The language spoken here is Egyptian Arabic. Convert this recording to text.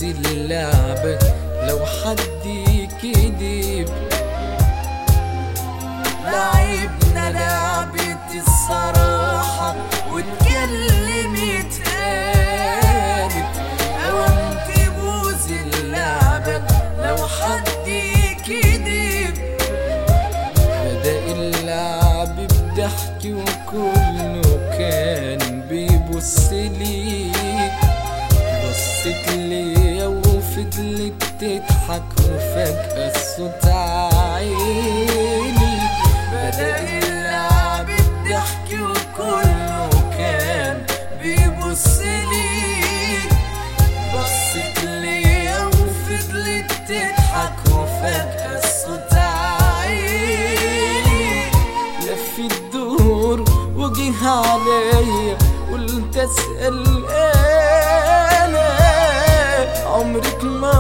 اللعبة لو حد يكذب لعبنا لعبة الصراحة واتكلمت قالت اوام تبوظ اللعبة لو حد يكذب بدأ اللعب بضحك وكله كان بيبص ليك بصت ليا وفضلت تضحك وفجأة الصوت عالي بدأ اللعب بضحك وكله كان بيبص ليك بصت ليا وفضلت تضحك وفجأة الصوت عالي لف الدور وجه عليا قلت اسأل انا عمرك ما